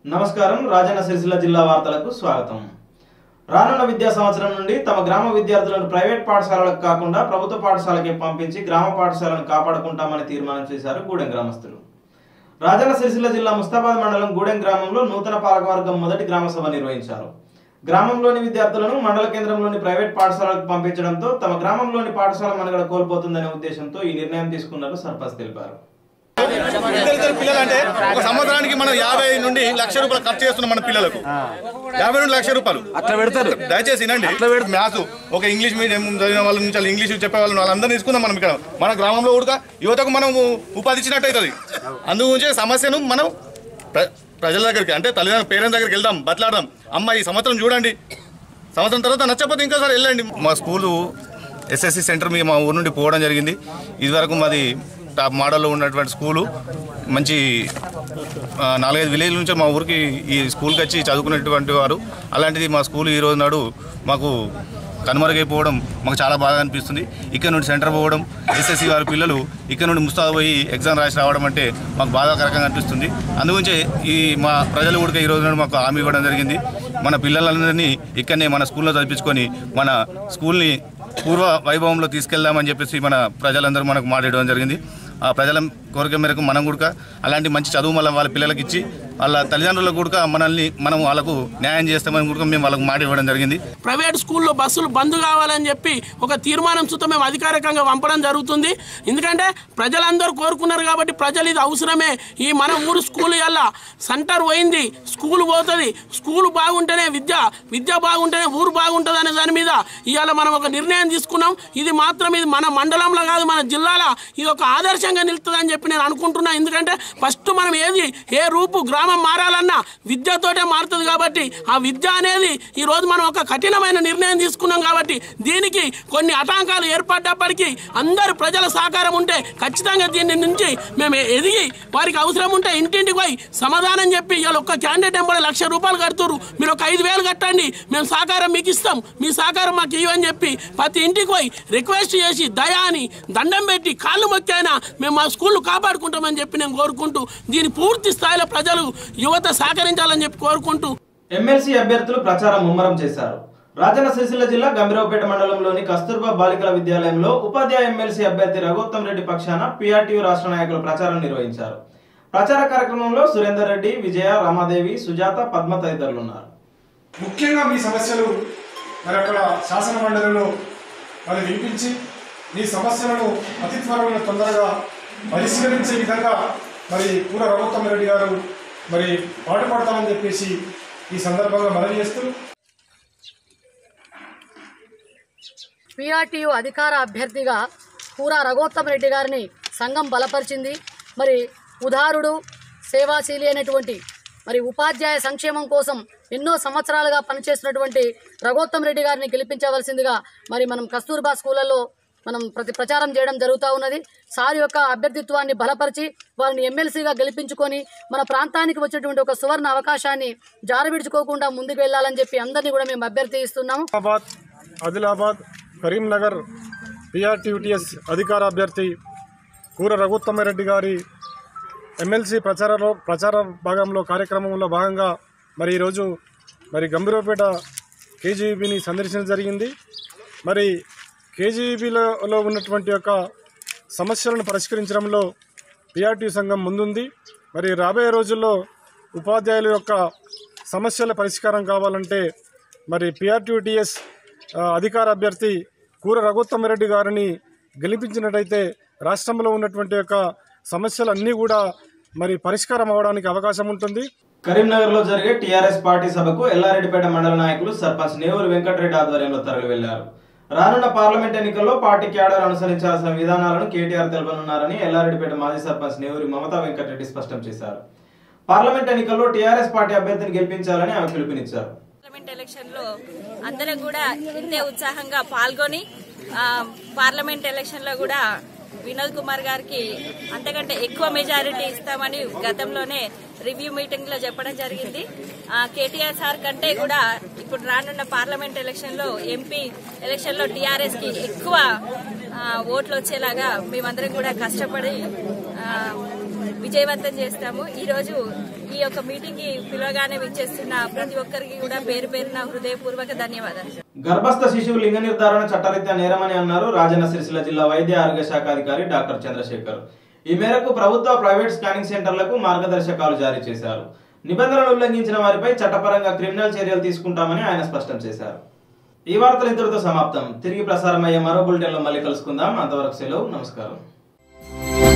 నమస్కారం రాజన్న సిరిసిల్ల జిల్లా వార్తలకు స్వాగతం రానున్న విద్యా సంవత్సరం నుండి తమ గ్రామ విద్యార్థులను ప్రైవేట్ పాఠశాలలకు కాకుండా ప్రభుత్వ పాఠశాలకే పంపించి గ్రామ పాఠశాలను కాపాడుకుంటామని తీర్మానం చేశారు గూడెం గ్రామస్తులు రాజన్న సిరిసిల్ల జిల్లా ముస్తాబాద్ మండలం గూడెం గ్రామంలో నూతన పాలకవర్గం మొదటి గ్రామ సభ నిర్వహించారు గ్రామంలోని విద్యార్థులను మండల కేంద్రంలోని ప్రైవేట్ పాఠశాలకు పంపించడంతో తమ గ్రామంలోని పాఠశాల మనుగడ కోల్పోతుందనే ఉద్దేశంతో ఈ నిర్ణయం తీసుకున్నట్లు సర్పంచ్ తెలిపారు ఇద్దరిద్దరు పిల్లలు అంటే ఒక సంవత్సరానికి మనం యాభై నుండి లక్ష రూపాయలు ఖర్చు చేస్తున్నాం మన పిల్లలకు యాభై నుండి లక్ష రూపాయలు అట్లా పెడతారు దయచేసి వినండి మ్యాథ్స్ ఒక ఇంగ్లీష్ మీడియం చదివిన వాళ్ళ నుంచి వాళ్ళు ఇంగ్లీష్ చెప్పే వాళ్ళని వాళ్ళందరినీ తీసుకుందాం మనం ఇక్కడ మన గ్రామంలో కూడా యువతకు మనం ఉపాధి ఇచ్చినట్టు అవుతుంది అందుగురించే సమస్యను మనం ప్ర- ప్రజల దగ్గరికి అంటే తల్లిదండ్రుల పేరెంట్స్ దగ్గరికి వెళ్దాం బతలాడదాం అమ్మ ఈ సంవత్సరం చూడండి సంవత్సరం తర్వాత నచ్చకపోతే ఇంకోసారి వెళ్ళండి మా స్కూలు ఎస్ఎస్సి సెంటర్ మీ మా ఊరు నుండి పోవడం జరిగింది ఇదివరకు మాది టాప్ మోడల్లో ఉన్నటువంటి స్కూలు మంచి ఆ, నాలుగైదు విలేజ్ నుంచి మా ఊరికి ఈ స్కూల్కి వచ్చి చదువుకునేటువంటి వారు అలాంటిది మా స్కూల్ ఈ రోజు నాడు మాకు కనుమరుగైపోవడం మాకు చాలా బాగా అనిపిస్తుంది ఇక్కడ నుండి సెంటర్ పోవడం ఎస్ఎస్సి వారి పిల్లలు ఇక్కడ నుండి ముస్తాబు పోయి ఎగ్జామ్ రాసి రావడం అంటే మాకు బాధాకరంగా అనిపిస్తుంది అందుగురించి ఈ మా ప్రజలు కూడా ఈ రోజు నాడు మాకు హామీ ఇవ్వడం జరిగింది మన పిల్లలందరినీ ఇక్కడనే మన స్కూల్లో చదివించుకొని మన స్కూల్ని పూర్వ వైభవంలో తీసుకెళ్దామని చెప్పేసి మన ప్రజలందరూ మనకు మాట్లాడడం జరిగింది ఆ ప్రజల కోరిక మేరకు మనం కూడా అలాంటి మంచి చదువు మళ్ళీ వాళ్ళ పిల్లలకి ఇచ్చి వాళ్ళ తల్లిదండ్రులకు కూడా మనల్ని మనం వాళ్ళకు న్యాయం చేస్తామని కూడా మేము వాళ్ళకు మాట ఇవ్వడం జరిగింది ప్రైవేట్ స్కూల్లో బస్సులు బంద్ కావాలని చెప్పి ఒక తీర్మానం సుత మేము అధికారికంగా పంపడం జరుగుతుంది ఎందుకంటే ప్రజలందరూ కోరుకున్నారు కాబట్టి ప్రజలు ఇది అవసరమే ఈ మన ఊరు స్కూల్ వల్ల సెంటర్ పోయింది స్కూల్ పోతుంది స్కూల్ బాగుంటేనే విద్య విద్య బాగుంటేనే ఊరు బాగుంటుంది అనే దాని మీద ఇవాళ మనం ఒక నిర్ణయం తీసుకున్నాం ఇది మాత్రం ఇది మన మండలంలో కాదు మన జిల్లాలో ఇది ఒక ఆదర్శంగా నిలుస్తుందని చెప్పి నేను అనుకుంటున్నా ఎందుకంటే ఫస్ట్ మనం ఏది ఏ రూపు గ్రామం మారాలన్నా విద్యతోటే మారుతుంది కాబట్టి ఆ విద్య అనేది ఈ రోజు మనం ఒక కఠినమైన నిర్ణయం తీసుకున్నాం కాబట్టి దీనికి కొన్ని ఆటంకాలు ఏర్పడ్డప్పటికీ అందరు ప్రజల సహకారం ఉంటే ఖచ్చితంగా దీని నుంచి మేము ఎదిగి వారికి అవసరం ఉంటే ఇంటింటికి పోయి సమాధానం చెప్పి ఇవాళ ఒక్క క్యాండిడేట్ ఎంబడి లక్ష రూపాయలు కడుతురు మీరు ఒక ఐదు వేలు కట్టండి మేము సహకారం మీకు ఇస్తాం మీ సహకారం మాకు ఇవ్వని చెప్పి ప్రతి ఇంటికి పోయి రిక్వెస్ట్ చేసి దయాని దండం పెట్టి కాళ్ళు మొక్కైనా మేము మా స్కూల్ కాపాడుకుంటామని చెప్పి నేను కోరుకుంటూ దీని పూర్తి స్థాయిలో ప్రజలు యువత సహకరించాలని చెప్పి కోరుకుంటూ ఎమ్మెల్సీ అభ్యర్థులు ప్రచారం ముమ్మరం చేశారు రాజన్న సిరిసిల్ల జిల్లా గంభీరావుపేట మండలంలోని కస్తూర్బా బాలికల విద్యాలయంలో ఉపాధ్యాయ ఎమ్మెల్సీ అభ్యర్థి రఘోత్తం రెడ్డి పక్షాన పిఆర్టీయూ రాష్ట్ర నాయకులు ప్రచారం నిర్వహించారు ప్రచార కార్యక్రమంలో సురేందర్ రెడ్డి విజయ రమాదేవి సుజాత పద్మ తదితరులు ఉన్నారు ముఖ్యంగా మీ సమస్యలు మరి అక్కడ శాసన మండలిలో మరి వినిపించి మీ సమస్యలను అతి త్వరలో తొందరగా పరిష్కరించే విధంగా మరి పూర రఘుత్తమ రెడ్డి గారు మరి పాటుపడతామని చెప్పేసి ఈ సందర్భంగా మనవి చేస్తూ పీఆర్టీయూ అధికార అభ్యర్థిగా పూరా రఘోత్తమ్ రెడ్డి గారిని సంఘం బలపరిచింది మరి ఉదారుడు సేవాశీలి అయినటువంటి మరి ఉపాధ్యాయ సంక్షేమం కోసం ఎన్నో సంవత్సరాలుగా పనిచేస్తున్నటువంటి రఘోత్తమ్ రెడ్డి గారిని గెలిపించవలసిందిగా మరి మనం కస్తూర్బా స్కూళ్ళల్లో మనం ప్రతి ప్రచారం చేయడం జరుగుతూ ఉన్నది సార్ యొక్క అభ్యర్థిత్వాన్ని బలపరిచి వారిని ఎమ్మెల్సీగా గెలిపించుకొని మన ప్రాంతానికి వచ్చేటువంటి ఒక సువర్ణ అవకాశాన్ని జారవిడుచుకోకుండా ముందుకు వెళ్ళాలని చెప్పి అందరినీ కూడా మేము అభ్యర్థిస్తున్నాము ఆదిలాబాద్ ఆదిలాబాద్ కరీంనగర్ పిఆర్టీయూటీఎస్ అధికార అభ్యర్థి కూర రఘుత్తమరెడ్డి గారి ఎమ్మెల్సీ ప్రచారంలో ప్రచార భాగంలో కార్యక్రమంలో భాగంగా మరి ఈరోజు మరి గంభీరపేట కేజీబీని సందర్శించడం జరిగింది మరి కేజీబీలో ఉన్నటువంటి యొక్క సమస్యలను పరిష్కరించడంలో పిఆర్టీ సంఘం ముందుంది మరి రాబోయే రోజుల్లో ఉపాధ్యాయుల యొక్క సమస్యల పరిష్కారం కావాలంటే మరి పిఆర్టీటీఎస్ అధికార అభ్యర్థి కూర రఘుత్తమరెడ్డి గారిని గెలిపించినట్టయితే రాష్ట్రంలో ఉన్నటువంటి యొక్క సమస్యలన్నీ కూడా మరి పరిష్కారం అవడానికి అవకాశం ఉంటుంది కరీంనగర్ లో జరిగే టీఆర్ఎస్ పార్టీ సభకు ఎల్లారెడ్డిపేట మండల నాయకులు సర్పంచ్ నేవూరు వెంకటరెడ్డి ఆధ్వర్యంలో తరలి వెళ్లారు రానున్న పార్లమెంట్ ఎన్నికల్లో పార్టీ క్యాడర్ అనుసరించాల్సిన విధానాలను కేటీఆర్ తెలపనున్నారని ఎల్లారెడ్డిపేట మాజీ సర్పంచ్ నేవూరి మమతా వెంకటరెడ్డి స్పష్టం చేశారు పార్లమెంట్ ఎన్నికల్లో టీఆర్ఎస్ పార్టీ అభ్యర్థిని గెలిపించాలని ఆమె పిలుపునిచ్చారు పార్లమెంట్ ఎలక్షన్ లో అందరం కూడా ఇంతే ఉత్సాహంగా పాల్గొని ఆ, పార్లమెంట్ ఎలక్షన్ లో కూడా వినోద్ కుమార్ గారికి అంతకంటే ఎక్కువ మెజారిటీ ఇస్తామని గతంలోనే రివ్యూ మీటింగ్ లో చెప్పడం జరిగింది ఆ, కేటీఆర్ సార్ కంటే కూడా ఇప్పుడు రానున్న పార్లమెంట్ ఎలక్షన్ లో ఎంపీ ఎలక్షన్ లో టీఆర్ఎస్ కి ఎక్కువ ఆ, ఓట్లు వచ్చేలాగా మేమందరం కూడా కష్టపడి ఆ, విజయవంతం చేస్తాము ఈ రోజు ఈ యొక్క మీటింగ్ కి పిలవగానే విచ్చేస్తున్న ప్రతి ఒక్కరికి కూడా పేరు పేరున హృదయపూర్వక ధన్యవాదాలు గర్భస్థ శిశువు లింగ నిర్ధారణ చట్టరీత్యా నేరమని అన్నారు రాజన్న సిరిసిల్ల జిల్లా వైద్య ఆరోగ్య శాఖ అధికారి డాక్టర్ చంద్రశేఖర్ ఈ మేరకు ప్రభుత్వ ప్రైవేట్ స్కానింగ్ సెంటర్లకు మార్గదర్శకాలు జారీ చేశారు నిబంధనలు ఉల్లంఘించిన వారిపై చట్టపరంగా క్రిమినల్ చర్యలు తీసుకుంటామని ఆయన స్పష్టం చేశారు ఈ వార్తలు ఇంతటితో సమాప్తం తిరిగి ప్రసారం అయ్యే మరో బులెటిన్లో మళ్ళీ కలుసుకుందాం అంతవరకు సెలవు నమస్కారం